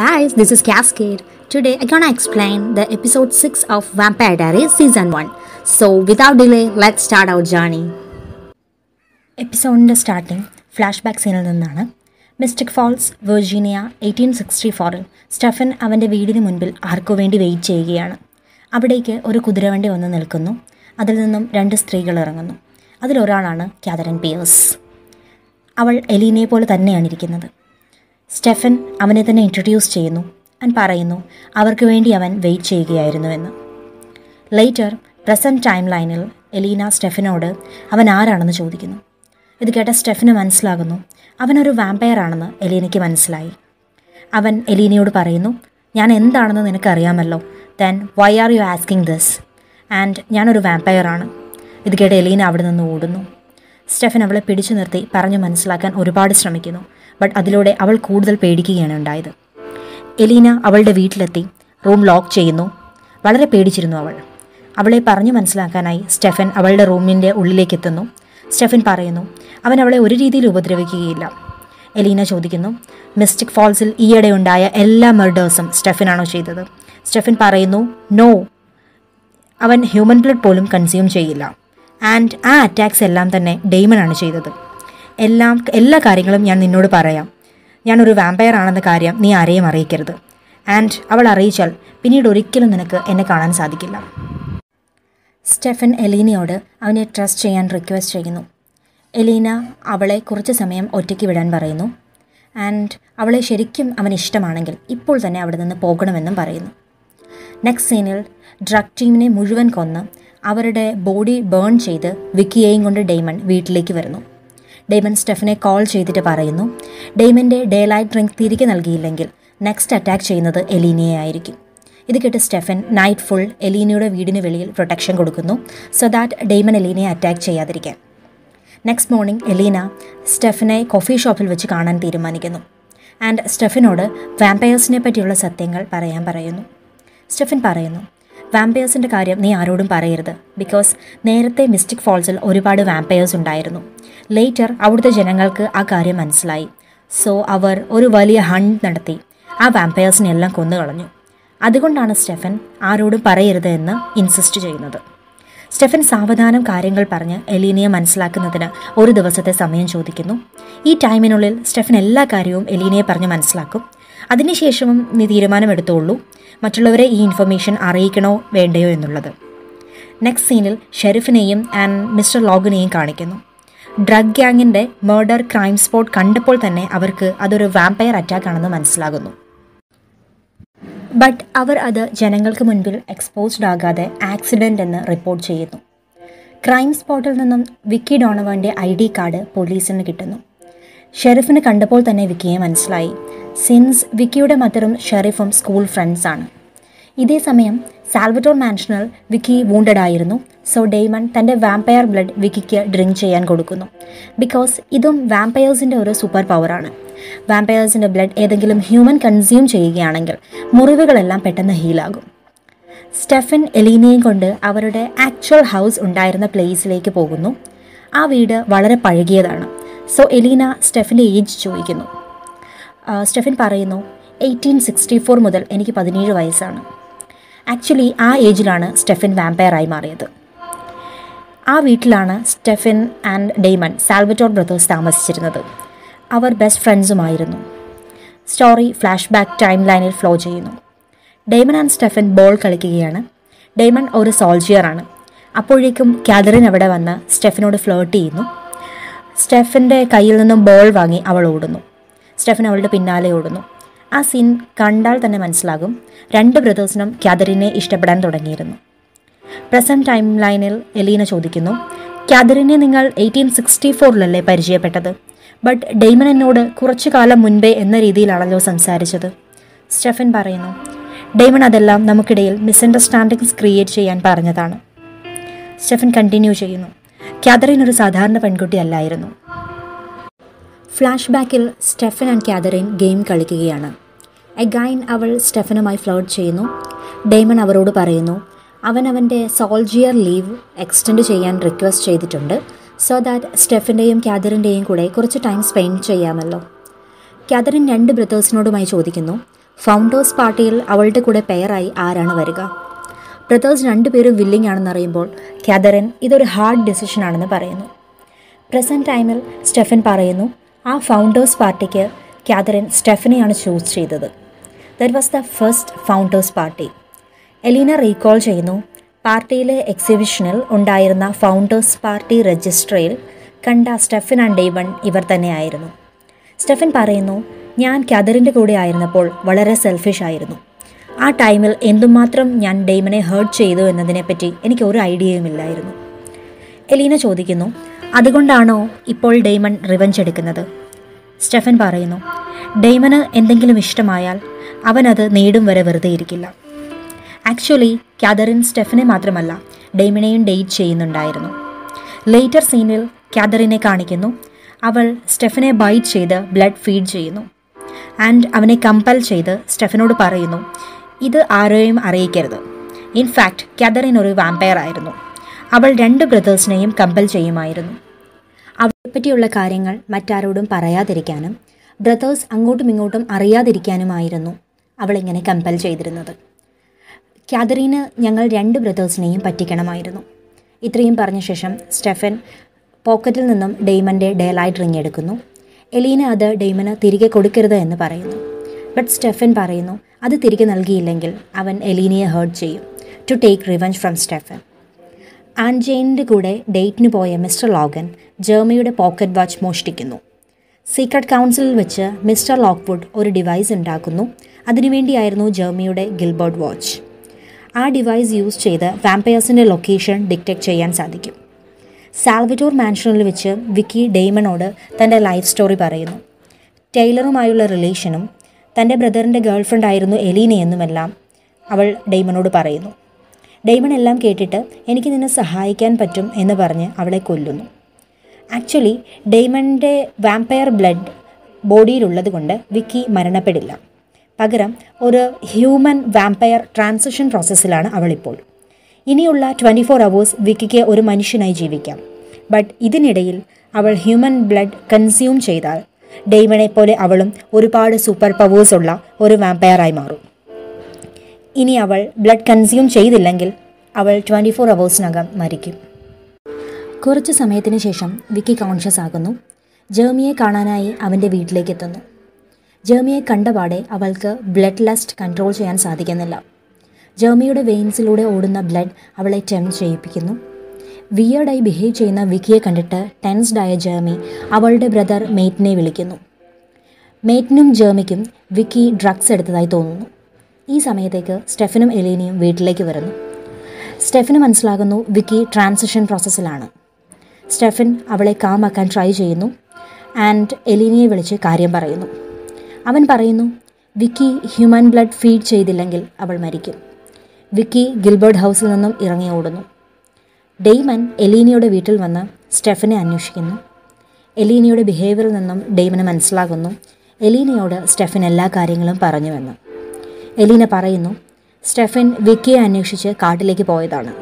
Guys, this is Cascade. Today I'm gonna explain the episode 6 of Vampire Diaries season 1. So, without delay, let's start our journey. എപ്പിസോഡിൻ്റെ starting flash back സീനിൽ നിന്നാണ് Mystic Falls Virginia eighteen sixty ഫോറിൽ Stefan അവൻ്റെ വീടിന് മുൻപിൽ ആർക്കു വേണ്ടി wait ചെയ്യുകയാണ് അവിടേക്ക് ഒരു കുതിരവണ്ടി വന്ന് നിൽക്കുന്നു അതിൽ നിന്നും രണ്ട് സ്ത്രീകൾ ഇറങ്ങുന്നു അതിലൊരാളാണ് കാതറൻ പിയേഴ്സ് അവൾ എലീനയെ പോലെ തന്നെയാണ് ഇരിക്കുന്നത് സ്റ്റെഫൻ അവനെ തന്നെ ഇൻട്രൊഡ്യൂസ് ചെയ്യുന്നു ആൻഡ് പറയുന്നു അവർക്ക് വേണ്ടി അവൻ വെയിറ്റ് ചെയ്യുകയായിരുന്നുവെന്ന് ലേറ്റർ പ്രസൻറ്റ് ടൈം ലൈനിൽ എലീന സ്റ്റെഫിനോട് അവൻ ആരാണെന്ന് ചോദിക്കുന്നു ഇത് കേട്ട സ്റ്റെഫിന് മനസ്സിലാകുന്നു അവനൊരു വാമ്പയർ ആണെന്ന് എലീനയ്ക്ക് മനസ്സിലായി അവൻ എലീനയോട് പറയുന്നു ഞാൻ എന്താണെന്ന് നിനക്കറിയാമല്ലോ then why are you asking this and ഞാനൊരു വാമ്പയർ ആണ് ഇത് കേട്ട് എലീന അവിടെ നിന്ന് ഓടുന്നു സ്റ്റെഫൻ അവളെ പിടിച്ചു നിർത്തി പറഞ്ഞു മനസ്സിലാക്കാൻ ഒരുപാട് ശ്രമിക്കുന്നു ബട്ട് അതിലൂടെ അവൾ കൂടുതൽ പേടിക്കുകയാണ് ഉണ്ടായത് എലീന അവളുടെ വീട്ടിലെത്തി റൂം ലോക്ക് ചെയ്യുന്നു വളരെ പേടിച്ചിരുന്നു അവൾ അവളെ പറഞ്ഞു മനസ്സിലാക്കാനായി സ്റ്റെഫൻ അവളുടെ റൂമിൻ്റെ ഉള്ളിലേക്ക് എത്തുന്നു സ്റ്റെഫൻ പറയുന്നു അവൻ അവളെ ഒരു രീതിയിൽ ഉപദ്രവിക്കുകയില്ല എലീന ചോദിക്കുന്നു മിസ്റ്റിക് ഫോൾസിൽ ഈയിടെ ഉണ്ടായ എല്ലാ മർഡേഴ്സും സ്റ്റെഫനാണോ ചെയ്തത് സ്റ്റെഫൻ പറയുന്നു നോ അവൻ ഹ്യൂമൻ ബ്ലഡ് പോലും കൺസ്യൂം ചെയ്യില്ല ആൻഡ് ആ അറ്റാക്സ് എല്ലാം തന്നെ ഡെയ്മനാണ് ചെയ്തത് എല്ലാം എല്ലാ കാര്യങ്ങളും ഞാൻ നിന്നോട് പറയാം ഞാനൊരു വാമ്പയർ ആണെന്ന കാര്യം നീ ആരെയും അറിയിക്കരുത് ആൻഡ് അവൾ അറിയിച്ചാൽ പിന്നീട് ഒരിക്കലും നിനക്ക് എന്നെ കാണാൻ സാധിക്കില്ല സ്റ്റെഫൻ എലീനയോട് അവനെ ട്രസ്റ്റ് ചെയ്യാൻ റിക്വസ്റ്റ് ചെയ്യുന്നു എലീന അവളെ കുറച്ച് സമയം ഒറ്റയ്ക്ക് വിടാൻ പറയുന്നു ആൻഡ് അവളെ ശരിക്കും അവൻ ഇഷ്ടമാണെങ്കിൽ ഇപ്പോൾ തന്നെ അവിടെ നിന്ന് പോകണമെന്നും പറയുന്നു നെക്സ്റ്റ് സീനിൽ ഡ്രഗ് ടീമിനെ മുഴുവൻ കൊന്ന് അവരുടെ ബോഡി ബേൺ ചെയ്ത് വിക്കിയെയും കൊണ്ട് ഡെയ്മൺ വീട്ടിലേക്ക് വരുന്നു ഡെയ്മൺ സ്റ്റെഫനെ കോൾ ചെയ്തിട്ട് പറയുന്നു ഡെയ്മൻ്റെ ഡേ ലൈറ്റ് ഡ്രിങ്ക് തിരികെ നൽകിയില്ലെങ്കിൽ നെക്സ്റ്റ് അറ്റാക്ക് ചെയ്യുന്നത് എലീനയെ ആയിരിക്കും ഇത് കേട്ട് സ്റ്റെഫൻ നൈറ്റ് ഫുൾ എലീനയുടെ വീടിന് വെളിയിൽ പ്രൊട്ടക്ഷൻ കൊടുക്കുന്നു സോ ദാറ്റ് ഡെയ്മൺ എലീനയെ അറ്റാക്ക് ചെയ്യാതിരിക്കാൻ നെക്സ്റ്റ് മോർണിംഗ് എലീന സ്റ്റെഫനെ കോഫി ഷോപ്പിൽ വെച്ച് കാണാൻ തീരുമാനിക്കുന്നു ആൻഡ് സ്റ്റെഫിനോട് വാമ്പയേഴ്സിനെ പറ്റിയുള്ള സത്യങ്ങൾ പറയാൻ പറയുന്നു സ്റ്റെഫൻ പറയുന്നു വാമ്പയേഴ്സിൻ്റെ കാര്യം നീ ആരോടും പറയരുത് ബിക്കോസ് നേരത്തെ മിസ്റ്റിക് ഫോൾസിൽ ഒരുപാട് വാമ്പയേഴ്സ് ഉണ്ടായിരുന്നു ലേറ്റർ അവിടുത്തെ ജനങ്ങൾക്ക് ആ കാര്യം മനസ്സിലായി സോ അവർ ഒരു വലിയ ഹണ്ട് നടത്തി ആ വാമ്പയേഴ്സിനെല്ലാം കൊന്നുകളഞ്ഞു അതുകൊണ്ടാണ് സ്റ്റെഫൻ ആരോടും പറയരുത് എന്ന് ഇൻസിസ്റ്റ് ചെയ്യുന്നത് സ്റ്റെഫൻ സാവധാനം കാര്യങ്ങൾ പറഞ്ഞ് എലീനയെ മനസ്സിലാക്കുന്നതിന് ഒരു ദിവസത്തെ സമയം ചോദിക്കുന്നു ഈ ടൈമിനുള്ളിൽ സ്റ്റെഫൻ എല്ലാ കാര്യവും എലീനയെ പറഞ്ഞ് മനസ്സിലാക്കും അതിനുശേഷവും നീ തീരുമാനമെടുത്തോളൂ മറ്റുള്ളവരെ ഈ ഇൻഫർമേഷൻ അറിയിക്കണോ വേണ്ടയോ എന്നുള്ളത് നെക്സ്റ്റ് സീനിൽ ഷെരീഫിനെയും ആൻഡ് മിസ്റ്റർ ലോഗിനെയും കാണിക്കുന്നു ഡ്രഗ് ഗ്യാങ്ങിൻ്റെ മർഡർ ക്രൈം സ്പോട്ട് കണ്ടപ്പോൾ തന്നെ അവർക്ക് അതൊരു വാമ്പയർ അറ്റാക്ക് ആണെന്ന് മനസ്സിലാകുന്നു ബട്ട് അവർ അത് ജനങ്ങൾക്ക് മുൻപിൽ എക്സ്പോസ്ഡ് ആകാതെ ആക്സിഡൻ്റ് എന്ന് റിപ്പോർട്ട് ചെയ്യുന്നു ക്രൈം സ്പോട്ടിൽ നിന്നും വിക്കി ഡോണവൻ്റെ ഐ ഡി കാർഡ് പോലീസിന് കിട്ടുന്നു ഷെരീഫിന് കണ്ടപ്പോൾ തന്നെ വിക്കിയെ മനസ്സിലായി സിൻസ് വിക്കിയുടെ മദറും ഷെരീഫും സ്കൂൾ ഫ്രണ്ട്സാണ് ഇതേ സമയം സാൽവറ്റോർ മാൻഷനിൽ വിക്കി വൂണ്ടഡ് ആയിരുന്നു സോ ഡെയ്മൺ തൻ്റെ വാമ്പയർ ബ്ലഡ് വിക്കിക്ക് ഡ്രിങ്ക് ചെയ്യാൻ കൊടുക്കുന്നു ബിക്കോസ് ഇതും വാമ്പയേഴ്സിൻ്റെ ഒരു സൂപ്പർ പവറാണ് വാമ്പയേഴ്സിൻ്റെ ബ്ലഡ് ഏതെങ്കിലും ഹ്യൂമൻ കൺസ്യൂം ചെയ്യുകയാണെങ്കിൽ മുറിവുകളെല്ലാം പെട്ടെന്ന് ഹീലാകും സ്റ്റെഫൻ എലീനയും കൊണ്ട് അവരുടെ ആക്ച്വൽ ഹൗസ് ഉണ്ടായിരുന്ന പ്ലേസിലേക്ക് പോകുന്നു ആ വീട് വളരെ പഴകിയതാണ് സോ എലീന സ്റ്റെഫിൻ്റെ ഏജ് ചോദിക്കുന്നു സ്റ്റെഫിൻ പറയുന്നു എയ്റ്റീൻ സിക്സ്റ്റി ഫോർ മുതൽ എനിക്ക് പതിനേഴ് വയസ്സാണ് ആക്ച്വലി ആ ഏജിലാണ് സ്റ്റെഫിൻ വാമ്പയറായി മാറിയത് ആ വീട്ടിലാണ് Stefan and Damon Salvatore brothers താമസിച്ചിരുന്നത് അവർ ബെസ്റ്റ് ഫ്രണ്ട്സുമായിരുന്നു സ്റ്റോറി ഫ്ലാഷ് ബാക്ക് ടൈം ലൈനിൽ ഫ്ലോ ചെയ്യുന്നു ഡെയ്മൺ ആൻഡ് സ്റ്റെഫൻ ബോൾ കളിക്കുകയാണ് ഡെയ്മൺ ഒരു സോൾജിയറാണ് അപ്പോഴേക്കും കാതറിൻ അവിടെ വന്ന് സ്റ്റെഫിനോട് ഫ്ലേർട്ട് ചെയ്യുന്നു സ്റ്റെഫിൻ്റെ കയ്യിൽ നിന്നും ബോൾ വാങ്ങി അവൾ ഓടുന്നു സ്റ്റെഫൻ അവളുടെ പിന്നാലെ ഓടുന്നു ആ സീൻ കണ്ടാൽ തന്നെ മനസ്സിലാകും രണ്ട് ബ്രദേഴ്സിനും കാതറിനെ ഇഷ്ടപ്പെടാൻ തുടങ്ങിയിരുന്നു പ്രസൻറ്റ് ടൈം ലൈനിൽ എലീന ചോദിക്കുന്നു കാതറിനെ നിങ്ങൾ എയ്റ്റീൻ സിക്സ്റ്റി ഫോറിലല്ലേ പരിചയപ്പെട്ടത് ബട്ട് ഡെയ്മൻ എന്നോട് കുറച്ചു കാലം മുൻപേ എന്ന രീതിയിലാണല്ലോ സംസാരിച്ചത് സ്റ്റെഫൻ പറയുന്നു ഡെയ്മൺ അതെല്ലാം നമുക്കിടയിൽ മിസ്അണ്ടർസ്റ്റാൻഡിങ്സ് ക്രിയേറ്റ് ചെയ്യാൻ പറഞ്ഞതാണ് സ്റ്റെഫൻ കണ്ടിന്യൂ ചെയ്യുന്നു കാതറിൻ ഒരു സാധാരണ പെൺകുട്ടി അല്ലായിരുന്നു ഫ്ലാഷ് ബാക്കിൽ സ്റ്റെഫൻ ആൻഡ് കാതറിൻ ഗെയിം കളിക്കുകയാണ് എഗൈൻ അവൾ സ്റ്റെഫനുമായി ഫ്ലോട്ട് ചെയ്യുന്നു ഡെയ്മൺ അവരോട് പറയുന്നു അവൻ അവൻ്റെ സോൾജിയർ ലീവ് എക്സ്റ്റെൻഡ് ചെയ്യാൻ റിക്വസ്റ്റ് ചെയ്തിട്ടുണ്ട് സോ ദാറ്റ് സ്റ്റെഫിൻ്റെയും കാതറിൻ്റെയും കൂടെ കുറച്ച് ടൈം സ്പെൻഡ് ചെയ്യാമല്ലോ കാതറിൻ രണ്ട് ബ്രദേഴ്സിനോടുമായി ചോദിക്കുന്നു ഫൗണ്ടേഴ്സ് പാർട്ടിയിൽ അവളുടെ കൂടെ പെയറായി ആരാണ് വരിക ബ്രദേഴ്സ് രണ്ടുപേരും വില്ലിംഗ് ആണെന്നറിയുമ്പോൾ കാതറിൻ ഇതൊരു ഹാർഡ് ഡിസിഷൻ ആണെന്ന് പറയുന്നു പ്രസൻറ്റ് ടൈമിൽ സ്റ്റെഫൻ പറയുന്നു ആ ഫൗണ്ടേഴ്സ് പാർട്ടിക്ക് കാതറിൻ സ്റ്റെഫനെയാണ് ചൂസ് ചെയ്തത് that was the first founders party Elena recall ചെയ്യുന്നു പാർട്ടിയിലെ എക്സിബിഷനിൽ ഉണ്ടായിരുന്ന ഫൗണ്ടേഴ്സ് പാർട്ടി രജിസ്ട്രയിൽ കണ്ട സ്റ്റെഫൻ ആൻഡ് ഡേവൺ ഇവർ തന്നെയായിരുന്നു സ്റ്റെഫൻ പറയുന്നു ഞാൻ കാതറിൻ്റെ കൂടെ ആയിരുന്നപ്പോൾ വളരെ സെൽഫിഷ് ആയിരുന്നു ആ ടൈമിൽ എന്തുമാത്രം ഞാൻ ഡെയ്മനെ ഹേർട്ട് ചെയ്തു എന്നതിനെപ്പറ്റി എനിക്ക് ഒരു ഐഡിയയുമില്ലായിരുന്നു എലീന ചോദിക്കുന്നു അതുകൊണ്ടാണോ ഇപ്പോൾ ഡെയ്മൺ റിവഞ്ച് എടുക്കുന്നത് സ്റ്റെഫൻ പറയുന്നു ഡെയ്മന് എന്തെങ്കിലും ഇഷ്ടമായാൽ അവനത് നേടും വരെ വെറുതെ ഇരിക്കില്ല ആക്ച്വലി കാതറിൻ സ്റ്റെഫനെ മാത്രമല്ല ഡെയ്മനെയും ഡേറ്റ് ചെയ്യുന്നുണ്ടായിരുന്നു ലേറ്റർ സീനിൽ കാതറിനെ കാണിക്കുന്നു അവൾ സ്റ്റെഫനെ ബൈറ്റ് ചെയ്ത് ബ്ലഡ് ഫീഡ് ചെയ്യുന്നു ആൻഡ് അവനെ കമ്പൽ ചെയ്ത് സ്റ്റെഫനോട് പറയുന്നു ഇത് ആരെയും അറിയിക്കരുത് ഇൻഫാക്റ്റ് കാതറിൻ ഒരു വാമ്പയർ ആയിരുന്നു അവൾ രണ്ട് ബ്രദേഴ്സിനെയും കമ്പൽ ചെയ്യുമായിരുന്നു അവളെപ്പറ്റിയുള്ള കാര്യങ്ങൾ മറ്റാരോടും പറയാതിരിക്കാനും ബ്രദേഴ്സ് അങ്ങോട്ടും ഇങ്ങോട്ടും അറിയാതിരിക്കാനുമായിരുന്നു അവളിങ്ങനെ കമ്പൽ ചെയ്തിരുന്നത് കാതറീന് ഞങ്ങൾ രണ്ട് ബ്രദേഴ്സിനെയും പറ്റിക്കണമായിരുന്നു ഇത്രയും പറഞ്ഞ ശേഷം സ്റ്റെഫൻ പോക്കറ്റിൽ നിന്നും ഡെയ്മൻ്റെ ഡേലൈറ്റ് റിങ് എടുക്കുന്നു എലീന അത് ഡെയ്മന് തിരികെ കൊടുക്കരുത് എന്ന് പറയുന്നു ബട്ട് സ്റ്റെഫൻ പറയുന്നു അത് തിരികെ നൽകിയില്ലെങ്കിൽ അവൻ എലീനയെ ഹേർട്ട് ചെയ്യും to take revenge from Stefan ആൻജെയിൻ്റെ കൂടെ ഡേറ്റിന് പോയ മിസ്റ്റർ ലോഗൻ ജർമിയുടെ പോക്കറ്റ് വാച്ച് മോഷ്ടിക്കുന്നു സീക്രട്ട് കൗൺസിലിൽ വെച്ച് മിസ്റ്റർ ലോക്ക്വുഡ് ഒരു ഡിവൈസ് ഉണ്ടാക്കുന്നു അതിനുവേണ്ടിയായിരുന്നു ജർമിയുടെ ഗിൽബർട്ട് വാച്ച് ആ ഡിവൈസ് യൂസ് ചെയ്ത് വാമ്പയേഴ്സിൻ്റെ ലൊക്കേഷൻ ഡിറ്റക്ട് ചെയ്യാൻ സാധിക്കും സാൽവറ്റോർ മാൻഷനിൽ വെച്ച് വിക്കി ഡെയ്മണോട് തൻ്റെ ലൈഫ് സ്റ്റോറി പറയുന്നു ടൈലറുമായുള്ള റിലേഷനും തൻ്റെ ബ്രദറിൻ്റെ ഗേൾഫ്രണ്ട് ആയിരുന്നു എലീനയെന്നുമെല്ലാം അവൾ ഡെയ്മണോട് പറയുന്നു ഡെയ്മൺ എല്ലാം കേട്ടിട്ട് എനിക്ക് നിന്നെ സഹായിക്കാൻ പറ്റും എന്ന് പറഞ്ഞ് അവളെ കൊല്ലുന്നു ആക്ച്വലി ഡെയ്മണിൻ്റെ വാമ്പയർ ബ്ലഡ് ബോഡിയിലുള്ളത് കൊണ്ട് വിക്കി മരണപ്പെടില്ല പകരം ഒരു ഹ്യൂമൻ വാമ്പയർ ട്രാൻസിഷൻ പ്രോസസ്സിലാണ് അവളിപ്പോൾ ഇനിയുള്ള ട്വൻറ്റി ഫോർ അവേഴ്സ് വിക്കിക്ക് ഒരു മനുഷ്യനായി ജീവിക്കാം ബട്ട് ഇതിനിടയിൽ അവൾ ഹ്യൂമൻ ബ്ലഡ് കൺസ്യൂം ചെയ്താൽ ഡെയ്മണെ പോലെ അവളും ഒരുപാട് സൂപ്പർ പവേഴ്സ് ഉള്ള ഒരു വാമ്പയറായി മാറും ഇനി അവൾ ബ്ലഡ് കൺസ്യൂം ചെയ്തില്ലെങ്കിൽ അവൾ ട്വൻറ്റി ഫോർ അവേഴ്സിനകം മരിക്കും കുറച്ച് സമയത്തിന് ശേഷം വിക്കി കോൺഷ്യസ് ആകുന്നു ജേമിയെ കാണാനായി അവൻ്റെ വീട്ടിലേക്ക് എത്തുന്നു ജേമിയെ കണ്ടപാടെ അവൾക്ക് ബ്ലഡ് ലസ്റ്റ് കൺട്രോൾ ചെയ്യാൻ സാധിക്കുന്നില്ല ജേമിയുടെ വെയിൻസിലൂടെ ഓടുന്ന ബ്ലഡ് അവളെ ടെം ചെയ്യിപ്പിക്കുന്നു വിയേർഡായി ബിഹേവ് ചെയ്യുന്ന വിക്കിയെ കണ്ടിട്ട് ടെൻസ്ഡായ ജേമി അവളുടെ ബ്രദർ മേറ്റിനെ വിളിക്കുന്നു മേറ്റിനും ജേമിക്കും വിക്കി ഡ്രഗ്സ് എടുത്തതായി തോന്നുന്നു ഈ സമയത്തേക്ക് സ്റ്റെഫനും എലീനയും വീട്ടിലേക്ക് വരുന്നു സ്റ്റെഫിന് മനസ്സിലാകുന്നു വിക്കി ട്രാൻസിഷൻ പ്രോസസ്സിലാണ് സ്റ്റെഫൻ അവളെ കാമാക്കാൻ ട്രൈ ചെയ്യുന്നു ആൻഡ് എലീനയെ വിളിച്ച് കാര്യം പറയുന്നു അവൻ പറയുന്നു വിക്കി ഹ്യൂമൻ ബ്ലഡ് ഫീഡ് ചെയ്തില്ലെങ്കിൽ അവൾ മരിക്കും വിക്കി ഗിൽബർട്ട് ഹൗസിൽ നിന്നും ഇറങ്ങി ഓടുന്നു ഡെയ്മൻ എലീനയുടെ വീട്ടിൽ വന്ന് സ്റ്റെഫനെ അന്വേഷിക്കുന്നു എലീനയുടെ ബിഹേവിയറിൽ നിന്നും ഡെയ്മന് മനസ്സിലാകുന്നു എലീനയോട് സ്റ്റെഫൻ എല്ലാ കാര്യങ്ങളും പറഞ്ഞുവെന്ന് എലീന പറയുന്നു സ്റ്റെഫൻ വിക്കിയെ അന്വേഷിച്ച് കാട്ടിലേക്ക് പോയതാണ്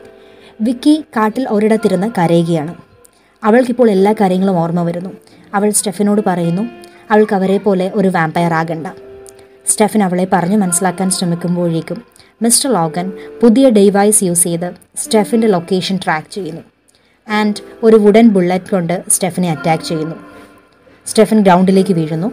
വിക്കി കാട്ടിൽ ഒരിടത്തിരുന്ന് കരയുകയാണ് അവൾക്കിപ്പോൾ എല്ലാ കാര്യങ്ങളും ഓർമ്മ വരുന്നു അവൾ സ്റ്റെഫിനോട് പറയുന്നു അവൾക്ക് അവരെ പോലെ ഒരു വാമ്പയർ ആകണ്ട സ്റ്റെഫൻ അവളെ പറഞ്ഞു മനസ്സിലാക്കാൻ ശ്രമിക്കുമ്പോഴേക്കും മിസ്റ്റർ ലോഗൻ പുതിയ ഡിവൈസ് യൂസ് ചെയ്ത് സ്റ്റെഫിൻ്റെ ലൊക്കേഷൻ ട്രാക്ക് ചെയ്യുന്നു ആൻഡ് ഒരു വുഡൻ ബുള്ളറ്റ് കൊണ്ട് സ്റ്റെഫിനെ അറ്റാക്ക് ചെയ്യുന്നു സ്റ്റെഫൻ ഗ്രൗണ്ടിലേക്ക് വീഴുന്നു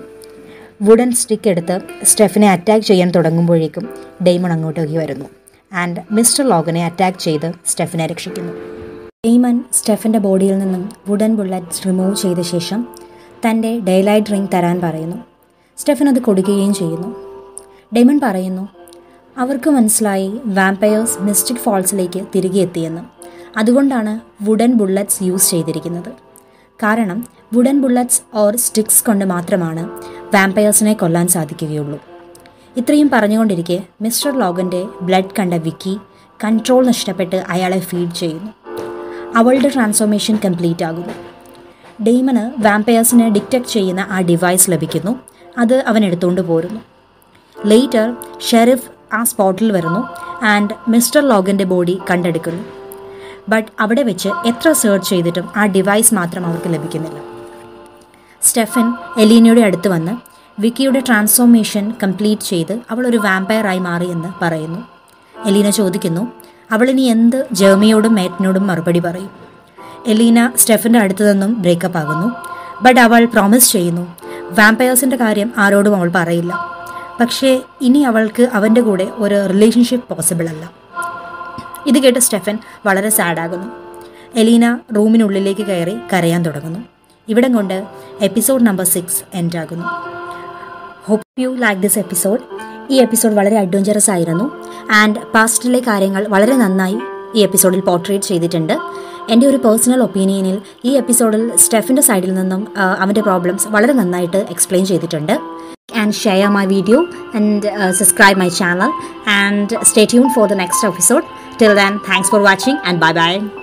വുഡൻ സ്റ്റിക്ക് എടുത്ത് സ്റ്റെഫിനെ അറ്റാക്ക് ചെയ്യാൻ തുടങ്ങുമ്പോഴേക്കും ഡെയ്മൺ അങ്ങോട്ടേക്ക് വരുന്നു ആൻഡ് മിസ്റ്റർ ലോഗനെ അറ്റാക്ക് ചെയ്ത് സ്റ്റെഫിനെ രക്ഷിക്കുന്നു ഡെയ്മൺ സ്റ്റെഫിൻ്റെ ബോഡിയിൽ നിന്നും വുഡൻ ബുള്ളറ്റ്സ് റിമൂവ് ചെയ്ത ശേഷം തൻ്റെ ഡേലൈറ്റ് റിംഗ് തരാൻ പറയുന്നു സ്റ്റെഫൻ അത് കൊടുക്കുകയും ചെയ്യുന്നു ഡെയ്മൺ പറയുന്നു അവർക്ക് മനസ്സിലായി വാമ്പയേഴ്സ് മിസ്റ്റിക് ഫോൾസിലേക്ക് തിരികെ എത്തിയെന്ന് അതുകൊണ്ടാണ് വുഡൻ ബുള്ളറ്റ്സ് യൂസ് ചെയ്തിരിക്കുന്നത് കാരണം വുഡൻ ബുള്ളറ്റ്സ് ഓർ സ്റ്റിക്സ് കൊണ്ട് മാത്രമാണ് വാമ്പയേഴ്സിനെ കൊല്ലാൻ സാധിക്കുകയുള്ളൂ ഇത്രയും പറഞ്ഞുകൊണ്ടിരിക്കെ മിസ്റ്റർ ലോഗൻ്റെ ബ്ലഡ് കണ്ട വിക്കി കൺട്രോൾ നഷ്ടപ്പെട്ട് അയാളെ ഫീഡ് ചെയ്യുന്നു അവളുടെ ട്രാൻസ്ഫോർമേഷൻ കംപ്ലീറ്റ് ആകുന്നു ഡെയ്മന് വാമ്പയേഴ്സിനെ ഡിറ്റക്ട് ചെയ്യുന്ന ആ ഡിവൈസ് ലഭിക്കുന്നു അത് അവൻ എടുത്തുകൊണ്ട് പോരുന്നു ലേറ്റർ ഷെറിഫ് ആ സ്പോട്ടിൽ വരുന്നു ആൻഡ് മിസ്റ്റർ ലോഗൻ്റെ ബോഡി കണ്ടെടുക്കുന്നു ബട്ട് അവിടെ വെച്ച് എത്ര സെർച്ച് ചെയ്തിട്ടും ആ ഡിവൈസ് മാത്രം അവർക്ക് ലഭിക്കുന്നില്ല സ്റ്റെഫൻ എലീനയുടെ അടുത്ത് വന്ന് വിക്കിയുടെ ട്രാൻസ്ഫോർമേഷൻ കംപ്ലീറ്റ് ചെയ്ത് അവൾ ഒരു വാമ്പയറായി മാറിയെന്ന് പറയുന്നു എലീന ചോദിക്കുന്നു അവളിനി എന്ത് ജേമിയോടും മേറ്റിനോടും മറുപടി പറയും എലീന സ്റ്റെഫിൻ്റെ അടുത്ത് നിന്നും ബ്രേക്കപ്പ് ആകുന്നു ബട്ട് അവൾ പ്രോമിസ് ചെയ്യുന്നു വാമ്പയേഴ്സിൻ്റെ കാര്യം ആരോടും അവൾ പറയില്ല പക്ഷേ ഇനി അവൾക്ക് അവൻ്റെ കൂടെ ഒരു റിലേഷൻഷിപ്പ് പോസിബിൾ അല്ല ഇത് കേട്ട് സ്റ്റെഫൻ വളരെ സാഡാകുന്നു എലീന റൂമിനുള്ളിലേക്ക് കയറി കരയാൻ തുടങ്ങുന്നു ഇവിടം കൊണ്ട് എപ്പിസോഡ് നമ്പർ സിക്സ് എൻഡ് ആകുന്നു hope you like this episode ഈ എപ്പിസോഡ് വളരെ അഡ്വഞ്ചറസ് ആയിരുന്നു ആൻഡ് പാസ്റ്റിലെ കാര്യങ്ങൾ വളരെ നന്നായി ഈ എപ്പിസോഡിൽ പോർട്രേറ്റ് ചെയ്തിട്ടുണ്ട് എൻ്റെ ഒരു പേഴ്സണൽ ഒപ്പീനിയനിൽ ഈ എപ്പിസോഡിൽ സ്റ്റെഫിൻ്റെ സൈഡിൽ നിന്നും ആ, അവൻ്റെ പ്രോബ്ലംസ് വളരെ നന്നായിട്ട് എക്സ്പ്ലെയിൻ ചെയ്തിട്ടുണ്ട് and share my video and subscribe my channel and stay tune for the next episode till then thanks for watching and bye by